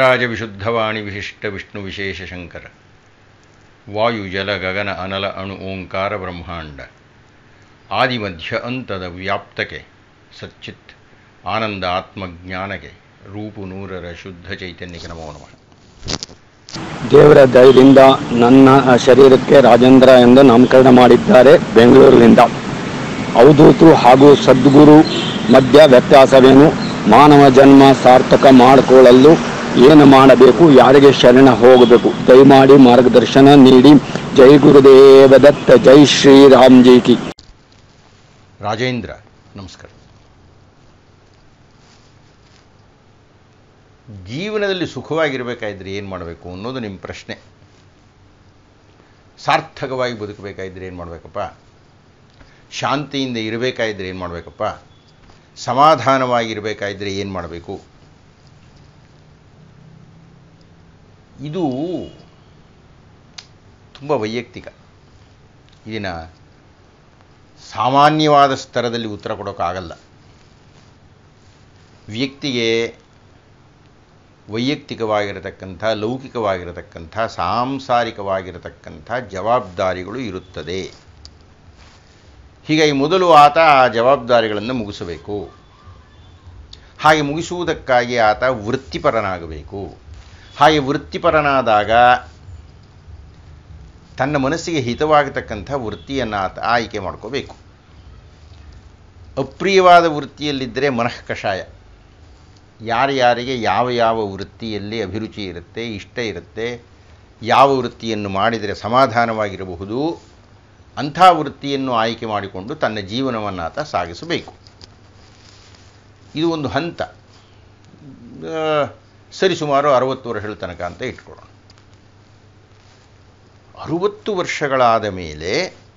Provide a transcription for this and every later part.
ವಾದಿರಾಜ ವಿಶುದ್ಧವಾಣಿ ವಿಶಿಷ್ಟ ವಿಷ್ಣು ವಿಶೇಷ ಶಂಕರ ವಾಯು ಜಲ ಗಗನ ಅನಲ ಅಣು ಓಂಕಾರ ಬ್ರಹ್ಮಾಂಡ ಆದಿಮಧ್ಯ ಅಂತದ ವ್ಯಾಪ್ತಕ್ಕೆ ಸಚ್ಚಿತ್ ಆನಂದ ಆತ್ಮಜ್ಞಾನಕ್ಕೆ ರೂಪು ನೂರರ ಶುದ್ಧ ಚೈತನ್ಯಕ್ಕೆ ನಮೋ ನಮಃ ದೇವರ ದಯದಿಂದ ನನ್ನ ಶರೀರಕ್ಕೆ ರಾಜೇಂದ್ರ ಎಂದು ನಾಮಕರಣ ಮಾಡಿದ್ದಾರೆ ಬೆಂಗಳೂರಿನಿಂದ ಅವಧೂತು ಹಾಗೂ ಸದ್ಗುರು ಮಧ್ಯ ವ್ಯತ್ಯಾಸವೇನು ಮಾನವ ಜನ್ಮ ಸಾರ್ಥಕ ಮಾಡಿಕೊಳ್ಳಲು ಏನು ಮಾಡಬೇಕು ಯಾರಿಗೆ ಶರಣ ಹೋಗಬೇಕು ದಯಮಾಡಿ ಮಾರ್ಗದರ್ಶನ ನೀಡಿ ಜೈ ಗುರುದೇವ ದತ್ತ ಜೈ ಶ್ರೀರಾಮ್ ಜಿ ಕಿ ರಾಜೇಂದ್ರ ನಮಸ್ಕಾರ ಜೀವನದಲ್ಲಿ ಸುಖವಾಗಿರಬೇಕಾದ್ರೆ ಏನು ಮಾಡಬೇಕು ಅನ್ನೋದು ನಿಮ್ಮ ಪ್ರಶ್ನೆ ಸಾರ್ಥಕವಾಗಿ ಬದುಕಬೇಕಾದ್ರೆ ಏನು ಮಾಡಬೇಕಪ್ಪ ಶಾಂತಿಯಿಂದ ಇರಬೇಕಾದ್ರೆ ಏನು ಮಾಡಬೇಕಪ್ಪ ಸಮಾಧಾನವಾಗಿರಬೇಕಾದ್ರೆ ಏನು ಮಾಡಬೇಕು ಇದು ತುಂಬ ವೈಯಕ್ತಿಕ ಇದನ್ನು ಸಾಮಾನ್ಯವಾದ ಸ್ತರದಲ್ಲಿ ಉತ್ತರ ಕೊಡೋಕ್ಕಾಗಲ್ಲ ವ್ಯಕ್ತಿಗೆ ವೈಯಕ್ತಿಕವಾಗಿರತಕ್ಕಂಥ ಲೌಕಿಕವಾಗಿರತಕ್ಕಂಥ ಸಾಂಸಾರಿಕವಾಗಿರತಕ್ಕಂಥ ಜವಾಬ್ದಾರಿಗಳು ಇರುತ್ತದೆ ಹೀಗಾಗಿ ಮೊದಲು ಆತ ಆ ಜವಾಬ್ದಾರಿಗಳನ್ನು ಮುಗಿಸಬೇಕು ಹಾಗೆ ಮುಗಿಸುವುದಕ್ಕಾಗಿ ಆತ ವೃತ್ತಿಪರನಾಗಬೇಕು ಹಾಗೆ ವೃತ್ತಿಪರನಾದಾಗ ತನ್ನ ಮನಸ್ಸಿಗೆ ಹಿತವಾಗತಕ್ಕಂಥ ವೃತ್ತಿಯನ್ನು ಆತ ಆಯ್ಕೆ ಮಾಡ್ಕೋಬೇಕು ಅಪ್ರಿಯವಾದ ವೃತ್ತಿಯಲ್ಲಿದ್ದರೆ ಮನಃ ಕಷಾಯ ಯಾರ್ಯಾರಿಗೆ ಯಾವ ಯಾವ ವೃತ್ತಿಯಲ್ಲಿ ಅಭಿರುಚಿ ಇರುತ್ತೆ ಇಷ್ಟ ಇರುತ್ತೆ ಯಾವ ವೃತ್ತಿಯನ್ನು ಮಾಡಿದರೆ ಸಮಾಧಾನವಾಗಿರಬಹುದು ಅಂಥ ವೃತ್ತಿಯನ್ನು ಆಯ್ಕೆ ಮಾಡಿಕೊಂಡು ತನ್ನ ಜೀವನವನ್ನು ಆತ ಸಾಗಿಸಬೇಕು ಇದು ಒಂದು ಹಂತ ಆ, ಸರಿಸುಮಾರು ಅರವತ್ತು ವರ್ಷಗಳ ತನಕ ಅಂತ ಇಟ್ಕೊಳ್ಳೋಣ ಅರುವತ್ತು ವರ್ಷಗಳಾದ ಮೇಲೆ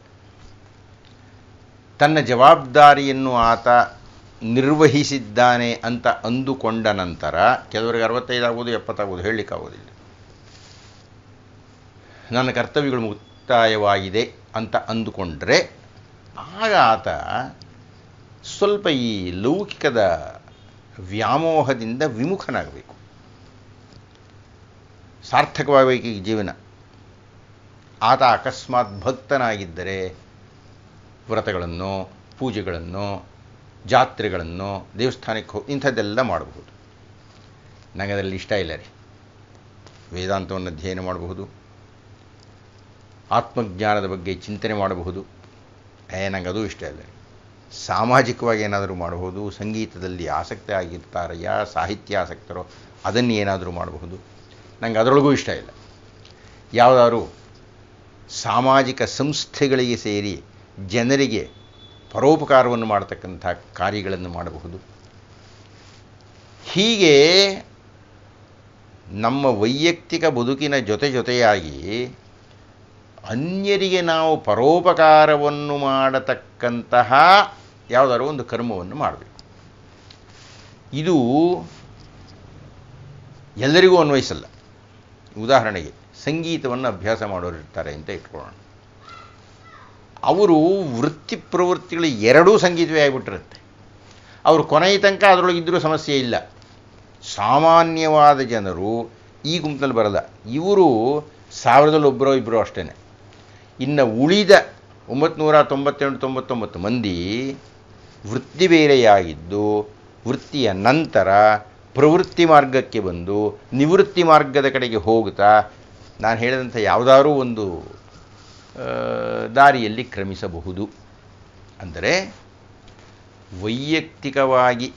ತನ್ನ ಜವಾಬ್ದಾರಿಯನ್ನು ಆತ ನಿರ್ವಹಿಸಿದ್ದಾನೆ ಅಂತ ಅಂದುಕೊಂಡ ನಂತರ ಕೆಲವರಿಗೆ ಅರವತ್ತೈದು ಆಗ್ಬೋದು ಎಪ್ಪತ್ತಾಗ್ಬೋದು ಹೇಳಲಿಕ್ಕಾಗೋದಿಲ್ಲ ನನ್ನ ಕರ್ತವ್ಯಗಳು ಮುಕ್ತಾಯವಾಗಿದೆ ಅಂತ ಅಂದುಕೊಂಡ್ರೆ ಆಗ ಆತ ಸ್ವಲ್ಪ ಈ ಲೌಕಿಕದ ವ್ಯಾಮೋಹದಿಂದ ವಿಮುಖನಾಗಬೇಕು ಸಾರ್ಥಕವಾಗಬೇಕು ಈ ಜೀವನ ಆತ ಅಕಸ್ಮಾತ್ ಭಕ್ತನಾಗಿದ್ದರೆ ವ್ರತಗಳನ್ನು ಪೂಜೆಗಳನ್ನು ಜಾತ್ರೆಗಳನ್ನು ದೇವಸ್ಥಾನಕ್ಕೆ ಹೋಗಿ ಇಂಥದ್ದೆಲ್ಲ ಮಾಡಬಹುದು ನನಗೆ ಅದರಲ್ಲಿ ಇಷ್ಟ ಇಲ್ಲ ರೀ ವೇದಾಂತವನ್ನು ಅಧ್ಯಯನ ಮಾಡಬಹುದು ಆತ್ಮಜ್ಞಾನದ ಬಗ್ಗೆ ಚಿಂತನೆ ಮಾಡಬಹುದು ಏ ನಂಗೆ ಅದು ಇಷ್ಟ ಇಲ್ಲ ರೀ ಸಾಮಾಜಿಕವಾಗಿ ಏನಾದರೂ ಮಾಡಬಹುದು ಸಂಗೀತದಲ್ಲಿ ಆಸಕ್ತಿ ಆಗಿರ್ತಾರಯ್ಯ ಸಾಹಿತ್ಯ ಆಸಕ್ತರೋ ಅದನ್ನು ಏನಾದರೂ ಮಾಡಬಹುದು ನಂಗೆ ಅದರೊಳಗೂ ಇಷ್ಟ ಇಲ್ಲ ಯಾವುದಾದ್ರು ಸಾಮಾಜಿಕ ಸಂಸ್ಥೆಗಳಿಗೆ ಸೇರಿ ಜನರಿಗೆ ಪರೋಪಕಾರವನ್ನು ಮಾಡತಕ್ಕಂಥ ಕಾರ್ಯಗಳನ್ನು ಮಾಡಬಹುದು ಹೀಗೆ ನಮ್ಮ ವೈಯಕ್ತಿಕ ಬದುಕಿನ ಜೊತೆ ಜೊತೆಯಾಗಿ ಅನ್ಯರಿಗೆ ನಾವು ಪರೋಪಕಾರವನ್ನು ಮಾಡತಕ್ಕಂತಹ ಯಾವುದಾದ್ರು ಒಂದು ಕರ್ಮವನ್ನು ಮಾಡಬೇಕು ಇದು ಎಲ್ಲರಿಗೂ ಅನ್ವಯಿಸಲ್ಲ ಉದಾಹರಣೆಗೆ ಸಂಗೀತವನ್ನು ಅಭ್ಯಾಸ ಮಾಡೋರು ಇರ್ತಾರೆ ಅಂತ ಇಟ್ಕೊಳ್ಳೋಣ ಅವರು ವೃತ್ತಿ ಪ್ರವೃತ್ತಿಗಳು ಎರಡೂ ಸಂಗೀತವೇ ಆಗಿಬಿಟ್ಟಿರುತ್ತೆ ಅವರು ಕೊನೆಯ ತನಕ ಅದರೊಳಗಿದ್ದರೂ ಸಮಸ್ಯೆ ಇಲ್ಲ ಸಾಮಾನ್ಯವಾದ ಜನರು ಈ ಗುಂಪಿನಲ್ಲಿ ಬರಲ್ಲ ಇವರು ಸಾವಿರದಲ್ಲಿ ಒಬ್ಬರೋ ಇಬ್ಬರೋ ಅಷ್ಟೇ ಇನ್ನು ಉಳಿದ ಒಂಬತ್ನೂರ ತೊಂಬತ್ತೆಂಟು ತೊಂಬತ್ತೊಂಬತ್ತು ಮಂದಿ ವೃತ್ತಿ ಬೇರೆಯಾಗಿದ್ದು ವೃತ್ತಿಯ ನಂತರ ಪ್ರವೃತ್ತಿ ಮಾರ್ಗಕ್ಕೆ ಬಂದು ನಿವೃತ್ತಿ ಮಾರ್ಗದ ಕಡೆಗೆ ಹೋಗ್ತಾ ನಾನು ಹೇಳಿದಂಥ ಯಾವುದಾದ್ರೂ ಒಂದು ಆ, ದಾರಿಯಲ್ಲಿ ಕ್ರಮಿಸಬಹುದು ಅಂದರೆ ವೈಯಕ್ತಿಕವಾಗಿ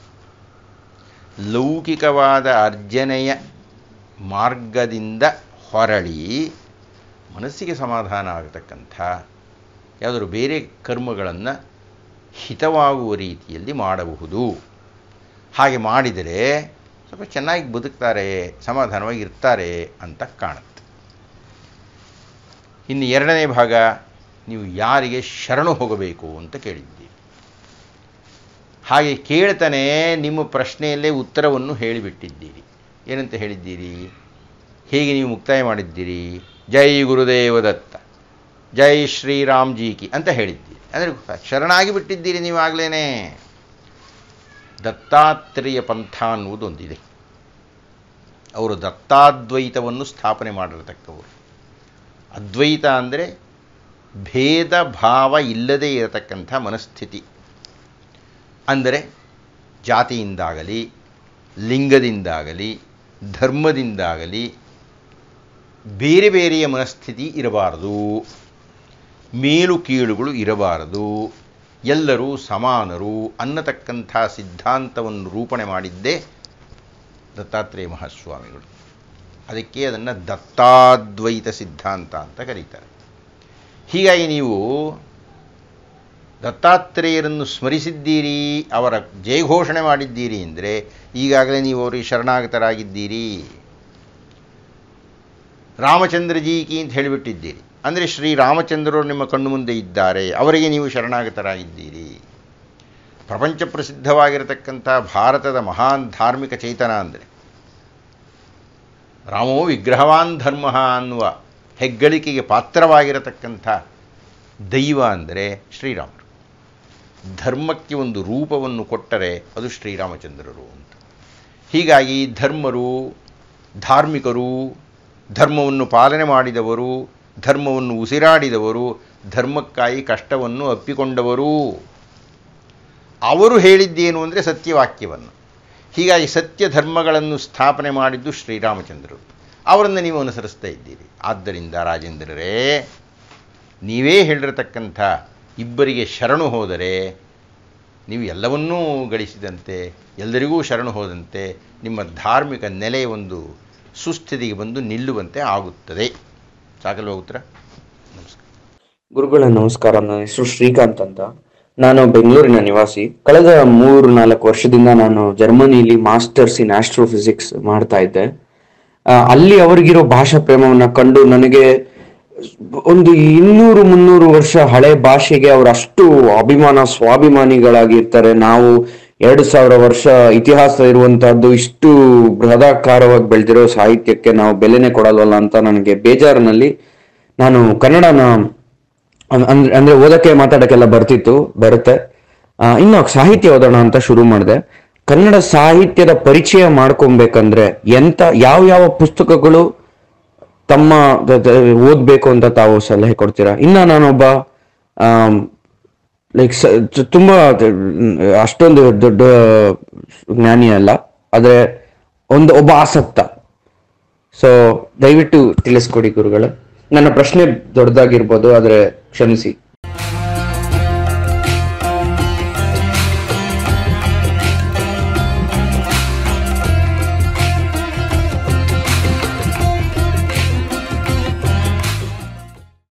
ಲೌಕಿಕವಾದ ಅರ್ಜನೆಯ ಮಾರ್ಗದಿಂದ ಹೊರಳಿ ಮನಸ್ಸಿಗೆ ಸಮಾಧಾನ ಆಗತಕ್ಕಂಥ ಯಾವುದಾದ್ರು ಬೇರೆ ಕರ್ಮಗಳನ್ನು ಹಿತವಾಗುವ ರೀತಿಯಲ್ಲಿ ಮಾಡಬಹುದು ಹಾಗೆ ಮಾಡಿದರೆ ಸ್ವಲ್ಪ ಚೆನ್ನಾಗಿ ಬದುಕ್ತಾರೆ ಸಮಾಧಾನವಾಗಿ ಇರ್ತಾರೆ ಅಂತ ಕಾಣುತ್ತೆ ಇನ್ನು ಎರಡನೇ ಭಾಗ ನೀವು ಯಾರಿಗೆ ಶರಣು ಹೋಗಬೇಕು ಅಂತ ಕೇಳಿದ್ದೀರಿ ಹಾಗೆ ಕೇಳ್ತಾನೆ ನಿಮ್ಮ ಪ್ರಶ್ನೆಯಲ್ಲೇ ಉತ್ತರವನ್ನು ಹೇಳಿಬಿಟ್ಟಿದ್ದೀರಿ ಏನಂತ ಹೇಳಿದ್ದೀರಿ ಹೇಗೆ ನೀವು ಮುಕ್ತಾಯ ಮಾಡಿದ್ದೀರಿ ಜೈ ಗುರುದೇವ ದತ್ತ ಜೈ ಶ್ರೀರಾಮ್ ಜಿ ಕಿ ಅಂತ ಹೇಳಿದ್ದೀರಿ ಅಂದರೆ ಶರಣಾಗಿ ಬಿಟ್ಟಿದ್ದೀರಿ ನೀವು ಆಗ್ಲೇನೆ ದತ್ತಾತ್ರೇಯ ಪಂಥ ಅನ್ನುವುದೊಂದಿದೆ ಅವರು ದತ್ತಾದ್ವೈತವನ್ನು ಸ್ಥಾಪನೆ ಮಾಡಿರತಕ್ಕವರು ಅದ್ವೈತ ಅಂದರೆ ಭೇದ ಭಾವ ಇಲ್ಲದೇ ಇರತಕ್ಕಂಥ ಮನಸ್ಥಿತಿ ಅಂದರೆ ಜಾತಿಯಿಂದಾಗಲಿ ಲಿಂಗದಿಂದಾಗಲಿ ಧರ್ಮದಿಂದಾಗಲಿ ಬೇರೆ ಬೇರೆಯ ಮನಸ್ಥಿತಿ ಇರಬಾರದು ಮೇಲು ಕೀಳುಗಳು ಇರಬಾರದು ಎಲ್ಲರೂ ಸಮಾನರು ಅನ್ನತಕ್ಕಂಥ ಸಿದ್ಧಾಂತವನ್ನು ರೂಪಣೆ ಮಾಡಿದ್ದೇ ದತ್ತಾತ್ರೇಯ ಮಹಾಸ್ವಾಮಿಗಳು ಅದಕ್ಕೆ ಅದನ್ನು ದತ್ತಾದ್ವೈತ ಸಿದ್ಧಾಂತ ಅಂತ ಕರೀತಾರೆ ಹೀಗಾಗಿ ನೀವು ದತ್ತಾತ್ರೇಯರನ್ನು ಸ್ಮರಿಸಿದ್ದೀರಿ ಅವರ ಜಯಘೋಷಣೆ ಮಾಡಿದ್ದೀರಿ ಅಂದರೆ ಈಗಾಗಲೇ ನೀವು ಅವರಿಗೆ ಶರಣಾಗತರಾಗಿದ್ದೀರಿ ರಾಮಚಂದ್ರಜೀಕಿ ಅಂತ ಹೇಳಿಬಿಟ್ಟಿದ್ದೀರಿ ಅಂದರೆ ಶ್ರೀರಾಮಚಂದ್ರರು ನಿಮ್ಮ ಕಣ್ಣು ಮುಂದೆ ಇದ್ದಾರೆ ಅವರಿಗೆ ನೀವು ಶರಣಾಗತರಾಗಿದ್ದೀರಿ ಪ್ರಪಂಚ ಪ್ರಸಿದ್ಧವಾಗಿರತಕ್ಕಂಥ ಭಾರತದ ಮಹಾನ್ ಧಾರ್ಮಿಕ ಚೈತನ ಅಂದರೆ ರಾಮೋ ವಿಗ್ರಹವಾನ್ ಧರ್ಮ ಅನ್ನುವ ಹೆಗ್ಗಳಿಕೆಗೆ ಪಾತ್ರವಾಗಿರತಕ್ಕಂಥ ದೈವ ಅಂದರೆ ಶ್ರೀರಾಮರು ಧರ್ಮಕ್ಕೆ ಒಂದು ರೂಪವನ್ನು ಕೊಟ್ಟರೆ ಅದು ಶ್ರೀರಾಮಚಂದ್ರರು ಅಂತ ಹೀಗಾಗಿ ಧರ್ಮರು ಧಾರ್ಮಿಕರು ಧರ್ಮವನ್ನು ಪಾಲನೆ ಮಾಡಿದವರು ಧರ್ಮವನ್ನು ಉಸಿರಾಡಿದವರು ಧರ್ಮಕ್ಕಾಗಿ ಕಷ್ಟವನ್ನು ಅಪ್ಪಿಕೊಂಡವರು ಅವರು ಹೇಳಿದ್ದೇನು ಅಂದರೆ ಸತ್ಯವಾಕ್ಯವನ್ನು ಹೀಗಾಗಿ ಸತ್ಯ ಧರ್ಮಗಳನ್ನು ಸ್ಥಾಪನೆ ಮಾಡಿದ್ದು ಶ್ರೀರಾಮಚಂದ್ರರು ಅವರನ್ನು ನೀವು ಅನುಸರಿಸ್ತಾ ಇದ್ದೀರಿ ಆದ್ದರಿಂದ ರಾಜೇಂದ್ರರೇ ನೀವೇ ಹೇಳಿರತಕ್ಕಂಥ ಇಬ್ಬರಿಗೆ ಶರಣು ಹೋದರೆ ನೀವು ಎಲ್ಲವನ್ನೂ ಗಳಿಸಿದಂತೆ ಎಲ್ಲರಿಗೂ ಶರಣು ಹೋದಂತೆ ನಿಮ್ಮ ಧಾರ್ಮಿಕ ನೆಲೆ ಒಂದು ಸುಸ್ಥಿತಿಗೆ ಬಂದು ನಿಲ್ಲುವಂತೆ ಆಗುತ್ತದೆ ಸಾಕಲ್ವ ಉತ್ತರ ನಮಸ್ಕಾರ ಗುರುಗಳ ನಮಸ್ಕಾರ ನನ್ನ ಹೆಸರು ಶ್ರೀಕಾಂತ್ ಅಂತ ನಾನು ಬೆಂಗಳೂರಿನ ನಿವಾಸಿ ಕಳೆದ ಮೂರು ನಾಲ್ಕು ವರ್ಷದಿಂದ ನಾನು ಜರ್ಮನಿಲಿ ಮಾಸ್ಟರ್ಸ್ ಇನ್ ಆಸ್ಟ್ರೋಫಿಸಿಕ್ಸ್ ಮಾಡ್ತಾ ಇದ್ದೆ ಆ, ಅಲ್ಲಿ ಅವರಿಗಿರೋ ಭಾಷಾ ಪ್ರೇಮವನ್ನ ಕಂಡು ನನಗೆ ಒಂದು ಇನ್ನೂರು ಮುನ್ನೂರು ವರ್ಷ ಹಳೆ ಭಾಷೆಗೆ ಅವರು ಅಷ್ಟು ಅಭಿಮಾನ ಸ್ವಾಭಿಮಾನಿಗಳಾಗಿರ್ತಾರೆ ನಾವು ಎರಡು ಸಾವಿರ ವರ್ಷ ಇತಿಹಾಸ ಇರುವಂತಹದ್ದು ಇಷ್ಟು ಬೃಹದಾಕಾರವಾಗಿ ಬೆಳೆದಿರೋ ಸಾಹಿತ್ಯಕ್ಕೆ ನಾವು ಬೆಲೆನೆ ಕೊಡಲ್ವಲ್ಲ ಅಂತ ನನಗೆ ಬೇಜಾರಿನಲ್ಲಿ ನಾನು ಕನ್ನಡನ ಅಂ- ಅಂದ್ರೆ ಅಂದ್ರೆ ಓದಕ್ಕೆ ಮಾತಾಡಕ್ಕೆಲ್ಲ ಬರ್ತಿತ್ತು ಬರುತ್ತೆ ಆ, ಇನ್ನು ಸಾಹಿತ್ಯ ಓದೋಣ ಅಂತ ಶುರು ಮಾಡಿದೆ ಕನ್ನಡ ಸಾಹಿತ್ಯದ ಪರಿಚಯ ಮಾಡ್ಕೊಬೇಕಂದ್ರೆ ಎಂತ ಯಾವ ಯಾವ ಪುಸ್ತಕಗಳು ತಮ್ಮ ದ- ದ- ಓದ್ಬೇಕು ಅಂತ ತಾವು ಸಲಹೆ ಕೊಡ್ತೀರಾ ಇನ್ನ ನಾನೊಬ್ಬ ಲೈಕ್ ತುಂಬಾ ದ- ಅಷ್ಟೊಂದು ದೊಡ್ಡ ಜ್ಞಾನಿ ಅಲ್ಲ ಆದ್ರೆ ಒಂದು ಒಬ್ಬ ಆಸಕ್ತ ಸೊ ದಯವಿಟ್ಟು ತಿಳಿಸ್ಕೊಡಿ ಗುರುಗಳೇ ನನ್ನ ಪ್ರಶ್ನೆ ದೊಡ್ಡದಾಗಿರ್ಬೋದು ಆದ್ರೆ ಕ್ಷಮಿಸಿ